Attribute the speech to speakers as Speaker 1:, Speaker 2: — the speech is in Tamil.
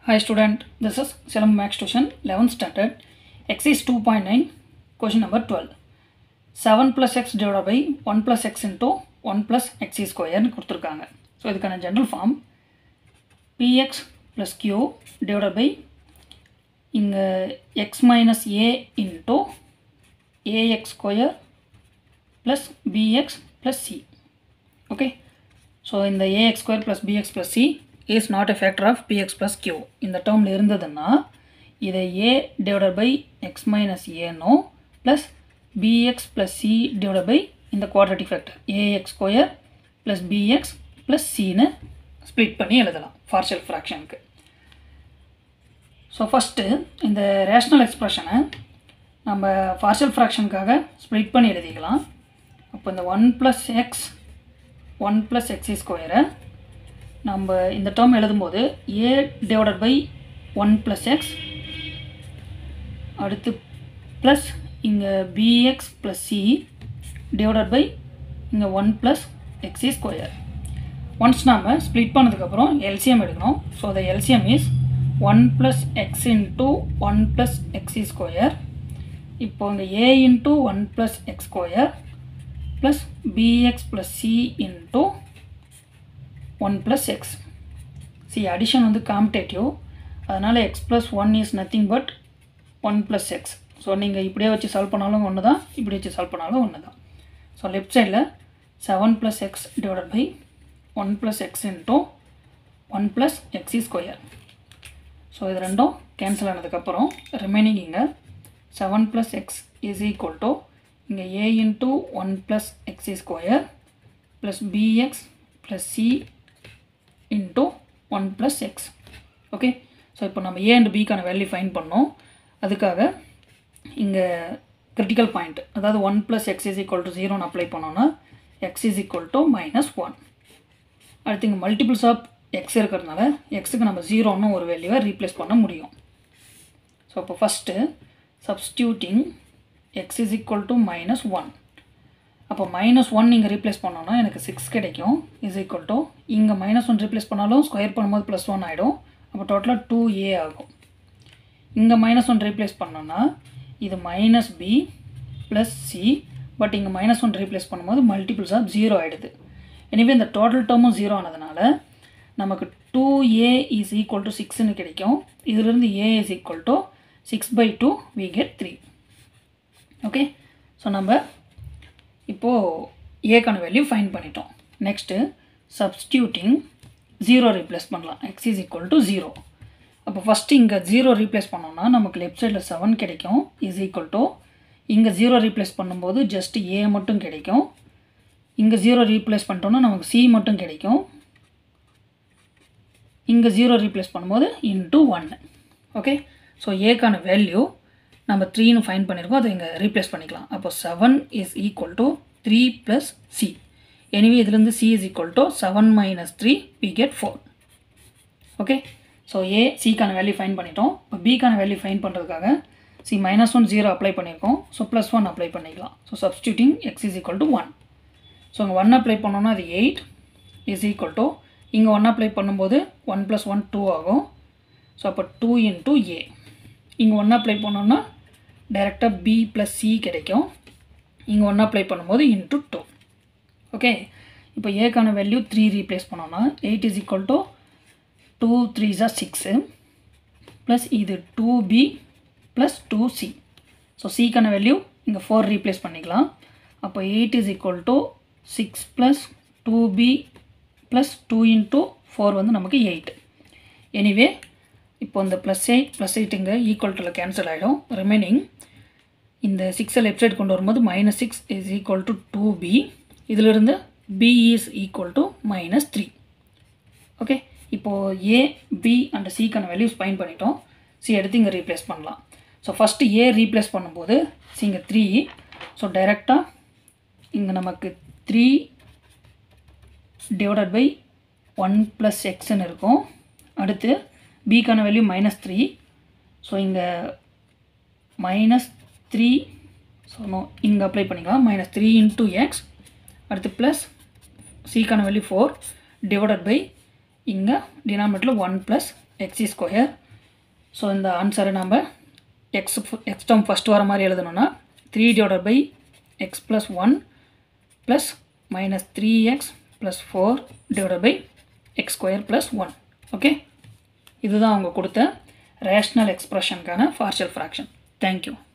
Speaker 1: Hi student, this is Salam Max Tuition 11 started. Exercise 2.9, question number 12. 7 plus x divided by 1 plus x into 1 plus x square கொடுத்துருக்காங்க ஸோ இதுக்கான general form px plus q divided by இங்கே x minus a into ax square plus bx plus c okay so இந்த ax square plus bx plus c is not a factor of px plus q இந்த டேர்மில் இருந்ததுன்னா இதை a divided by x minus a-நோ plus bx plus c divided by இந்த quadratic factor ax square plus bx plus c-னு ஸ்ப்ளிட் பண்ணி எழுதலாம் partial ஃப்ராக்ஷனுக்கு ஸோ ஃபஸ்ட்டு இந்த ரேஷ்னல் எக்ஸ்ப்ரெஷனை நம்ம பார்ஷியல் ஃப்ராக்ஷனுக்காக ஸ்ப்ளிட் பண்ணி எழுதிக்கலாம் அப்போ இந்த one plus x one plus x ஸ்கொயரை நம்ம இந்த டேர்ம் எழுதும்போது a divided by one plus x அடுத்து ப்ளஸ் இங்கே b x plus c divided by இங்கே one plus x square once நாம் ஸ்ப்ளிட் பண்ணதுக்கப்புறம் எல்சிஎம் எடுக்கணும் so the LCM is one plus x into one plus x square இப்போ இங்கே a into one plus x square plus b x plus c into one plus x c addition வந்து காம்படேட்டிவ் அதனால் x plus one is nothing but one plus x so நீங்கள் இப்படியே வச்சு சால்வ் பண்ணாலும் ஒன்று தான் இப்படி வச்சு சால்வ் பண்ணாலும் ஒன்று தான் ஸோ லெஃப்ட் சைடில் seven plus x divided by one plus x into one plus x square so இது ரெண்டும் கேன்சல் ஆனதுக்கப்புறம் ரிமைனிங் இங்கே seven plus x is equal to இங்கே a into one plus x square plus b x plus c into one plus x okay so இப்போ நம்ம ஏ அண்ட் பிக்கான வேல்யூ ஃபைன் பண்ணோம் அதுக்காக இங்கே கிரிட்டிக்கல் பாயிண்ட் அதாவது one plus x is equal to ஜீரோன்னு அப்ளை பண்ணோன்னா x is equal to minus one அடுத்து இங்கே மல்டிபிள்ஸ் ஆஃப் எக்ஸ் இருக்கிறதுனால எக்ஸுக்கு நம்ம ஜீரோன்னு ஒரு வேல்யூவை ரீப்ளேஸ் பண்ண முடியும் ஸோ இப்போ first substituting x is equal to minus one அப்போ மைனஸ் ஒன் இங்கே ரீப்ளேஸ் பண்ணோன்னா எனக்கு சிக்ஸ் கிடைக்கும் இஸ் ஈக்குவல் டு இங்கே மைனஸ் ஒன் ரீப்ளேஸ் பண்ணாலும் ஸ்கொயர் பண்ணும்போது ப்ளஸ் ஒன் ஆகிடும் அப்போ டோட்டலாக டூ ஏ ஆகும் இங்கே மைனஸ் ஒன் ரீப்ளேஸ் பண்ணோன்னா இது minus b plus c but இங்கே மைனஸ் ஒன் ரீப்ளேஸ் பண்ணும்போது மல்டிபிள்ஸ் ஆஃப் ஜீரோ ஆகிடுது எனிவே இந்த டோட்டல் டேர்மும் ஜீரோ ஆனதுனால நமக்கு two a is equal to சிக்ஸ்னு கிடைக்கும் இதிலிருந்து a is equal to six by two we get three okay so நம்ம இப்போது ஏக்கான வேல்யூ ஃபைன் பண்ணிட்டோம் நெக்ஸ்ட்டு சப்ஸ்டியூட்டிங் ஜீரோ ரீப்ளேஸ் பண்ணலாம் x is equal to zero அப்போ ஃபஸ்ட்டு இங்கே ஜீரோ ரீப்ளேஸ் பண்ணோம்னா நமக்கு லெஃப்ட் சைடில் செவன் கிடைக்கும் இஸ் ஈக்குவல் டு இங்கே ஜீரோ ரீப்ளேஸ் பண்ணும்போது ஜஸ்ட் ஏ மட்டும் கிடைக்கும் இங்கே ஜீரோ ரீப்ளேஸ் பண்ணிட்டோம்னா நமக்கு சி மட்டும் கிடைக்கும் இங்கே ஜீரோ ரீப்ளேஸ் பண்ணும்போது இன்ட்டு ஒன்று ஓகே ஸோ ஏக்கான வேல்யூ நம்ம த்ரீன்னு ஃபைன் பண்ணியிருக்கோம் அதை இங்கே ரீப்ளேஸ் பண்ணிக்கலாம் அப்போ seven is equal to three plus c anyway இதுலேருந்து c is equal to seven minus three we get four okay so a சிக்கான வேல்யூ ஃபைன் பண்ணிட்டோம் இப்போ பிக்கான வேல்யூ ஃபைன் பண்ணுறதுக்காக c minus one zero apply பண்ணியிருக்கோம் ஸோ ப்ளஸ் ஒன் அப்ளை பண்ணிக்கலாம் so substituting x is equal to one so இங்கே ஒன் அப்ளை பண்ணோன்னா அது எயிட் இஸ் ஈக்குவல் டு இங்கே ஒன் அப்ளை பண்ணும்போது ஒன் ப்ளஸ் ஒன் டூ ஆகும் ஸோ அப்போ டூ இன்ட்டு ஏ இங்கே ஒன் அப்ளை பண்ணோன்னா டைரெக்டாக பி ப்ளஸ் சி கிடைக்கும் இங்கே ஒன் அப்ளை பண்ணும்போது இன்ட்டு டூ ஓகே இப்போ ஏக்கான வேல்யூ த்ரீ ரீப்ளேஸ் பண்ணோன்னா eight is equal to two three ஜா சிக்ஸு ப்ளஸ் இது two b plus two c so சிக்கான வேல்யூ இங்கே ஃபோர் ரீப்ளேஸ் பண்ணிக்கலாம் அப்போ eight is equal to six plus two b plus two into four வந்து நமக்கு எயிட் எனிவே இப்போ இந்த ப்ளஸ் எயிட் ப்ளஸ் எயிட் இங்கே ஈக்குவல் டுல கேன்சல் ஆகிடும் ரிமைனிங் இந்த சிக்ஸை லெஃப்ட் சைடு கொண்டு வரும்போது minus six is equal to two b இதிலிருந்து b is equal to minus three okay இப்போது ஏ பி அண்ட் சிக்கான வேல்யூஸ் ஃபைன் பண்ணிட்டோம் சி எடுத்து இங்கே ரீப்ளேஸ் பண்ணலாம் ஸோ ஃபஸ்ட்டு ஏ ரீப்ளேஸ் பண்ணும்போது சி இங்கே த்ரீ ஸோ டைரெக்டாக இங்கே நமக்கு three divided by one plus எக்ஸ்ன்னு இருக்கும் அடுத்து பிக்கான வேல்யூ மைனஸ் த்ரீ ஸோ இங்கே மைனஸ் த்ரீ ஸோ நோ இங்கே அப்ளை பண்ணிக்கலாம் மைனஸ் த்ரீ இன்ட்டு எக்ஸ் அடுத்து plus சிக்கான value four divided by இங்கே டினாமினேட்டரில் one plus x square so இந்த ஆன்சரை நம்ம எக்ஸ் எக்ஸ் டேர்ம் ஃபஸ்ட் வர மாதிரி எழுதணும்னா three divided by x plus one plus minus three x plus four divided by x square plus one okay இதுதான் அவங்க கொடுத்த ரேஷ்னல் எக்ஸ்ப்ரெஷனுக்கான பார்ஷியல் ஃப்ராக்ஷன் தேங்க்யூ